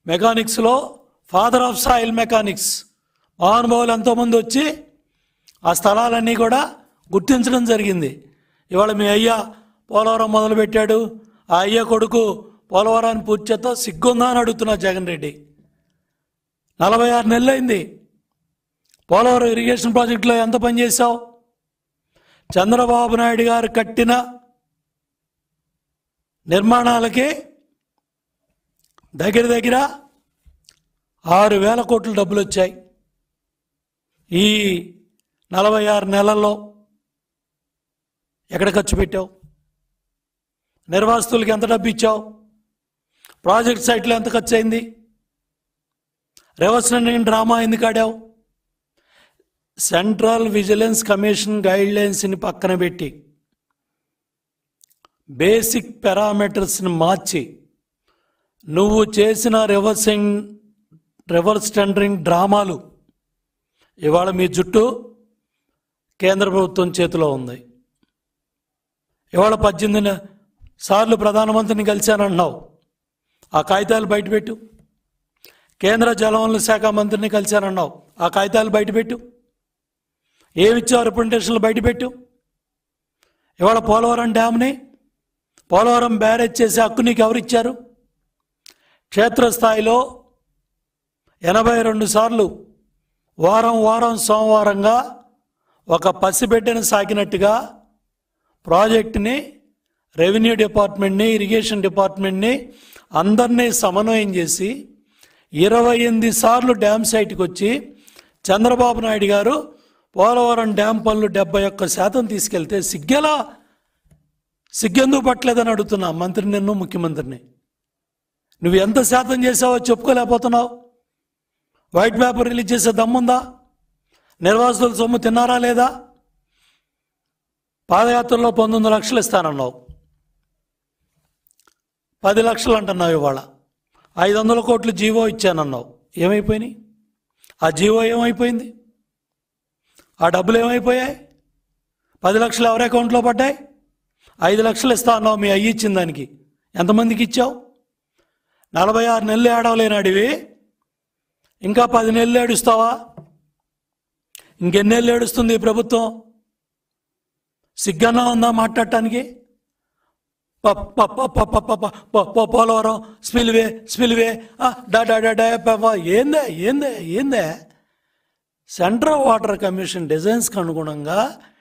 మెకానిక్స్లో father of soil mechanics మహానుభావులు ఎంతోమంది వచ్చి ఆ స్థలాలన్నీ కూడా గుర్తించడం జరిగింది ఇవాళ మీ అయ్య పోలవరం మొదలుపెట్టాడు ఆ అయ్య కొడుకు పోలవరాన్ని పూర్తి చేస్తా సిగ్గుందా అని అడుగుతున్నా జగన్ రెడ్డి నలభై ఆరు నెలలైంది పోలవరం ఇరిగేషన్ ప్రాజెక్టులో ఎంత పని చేశావు చంద్రబాబు నాయుడు గారు కట్టిన నిర్మాణాలకి దగ్గర దగ్గర ఆరు వేల కోట్ల డబ్బులు వచ్చాయి ఈ నలభై ఆరు నెలల్లో ఎక్కడ ఖర్చు పెట్టావు నిర్వాసితులకి ఎంత డబ్బు ఇచ్చావు ప్రాజెక్ట్ సైట్లో ఎంత ఖర్చు అయింది రివర్స్ నేను డ్రామా ఎందుకు ఆడావు సెంట్రల్ విజిలెన్స్ కమిషన్ గైడ్ లైన్స్ని పక్కన పెట్టి బేసిక్ పారామీటర్స్ని మార్చి నువ్వు చేసిన రివర్సింగ్ రివర్స్ టెండరింగ్ డ్రామాలు ఇవాళ మీ జుట్టు కేంద్ర ప్రభుత్వం చేతిలో ఉంది ఇవాళ పద్దెనిమిది సార్లు ప్రధానమంత్రిని కలిశానంటున్నావు ఆ కాగితాలు బయటపెట్టు కేంద్ర జలవనరుల శాఖ మంత్రిని కలిశానన్నావు ఆ కాగితాలు బయటపెట్టు ఏమిచ్చావు రిప్రజెంటేషన్లు బయటపెట్టు ఇవాళ పోలవరం డ్యామ్ని పోలవరం బ్యారేజ్ చేసే హక్కు నీకు ఎవరిచ్చారు క్షేత్రస్థాయిలో ఎనభై రెండు సార్లు వారం వారం సోమవారంగా ఒక పసిబిడ్డను సాకినట్టుగా ప్రాజెక్టుని రెవెన్యూ డిపార్ట్మెంట్ని ఇరిగేషన్ డిపార్ట్మెంట్ని అందరినీ సమన్వయం చేసి ఇరవై ఎనిమిది సార్లు డ్యామ్ సైట్కి వచ్చి చంద్రబాబు నాయుడు గారు పోలవరం డ్యామ్ పనులు డెబ్బై ఒక్క శాతం తీసుకెళ్తే సిగ్గెలా సిగ్గెందుకు పట్టలేదని అడుగుతున్నా మంత్రిని నిన్ను ముఖ్యమంత్రిని నువ్వు ఎంత శాతం చేసావో చెప్పుకోలేకపోతున్నావు వైట్ పేపర్ రిలీజ్ చేసే దమ్ముందా నిర్వాసితుల సొమ్ము తిన్నారా లేదా పాదయాత్రలో పంతొమ్మిది లక్షలు ఇస్తానన్నావు పది లక్షలు అంటున్నావు ఇవాళ ఐదు వందల కోట్లు జీవో ఇచ్చానన్నావు ఏమైపోయినాయి ఆ జీవో ఏమైపోయింది ఆ డబ్బులు ఏమైపోయాయి పది లక్షలు ఎవరి అకౌంట్లో పడ్డాయి ఐదు లక్షలు ఇస్తా అన్నావు మీ అయ్యి ఇచ్చిన దానికి ఎంతమందికి ఇచ్చావు నలభై ఆరు నెలలు ఏడవలేని అడివి ఇంకా పది నెలలు ఏడుస్తావా ఇంకెన్నేళ్ళు ఏడుస్తుంది ఈ ప్రభుత్వం సిగ్గన్నా ఉందా మాట్లాడటానికి ప- ప- ప- ప- ప- ప- ప- ప- పోలవరం స్పిల్వే స్పిల్వే ఆ, డా డా డా డా ప- ప- ఏందే ఏందే ఏందే సెంట్రల్ వాటర్ కమిషన్ డిజైన్స్కి అనుగుణంగా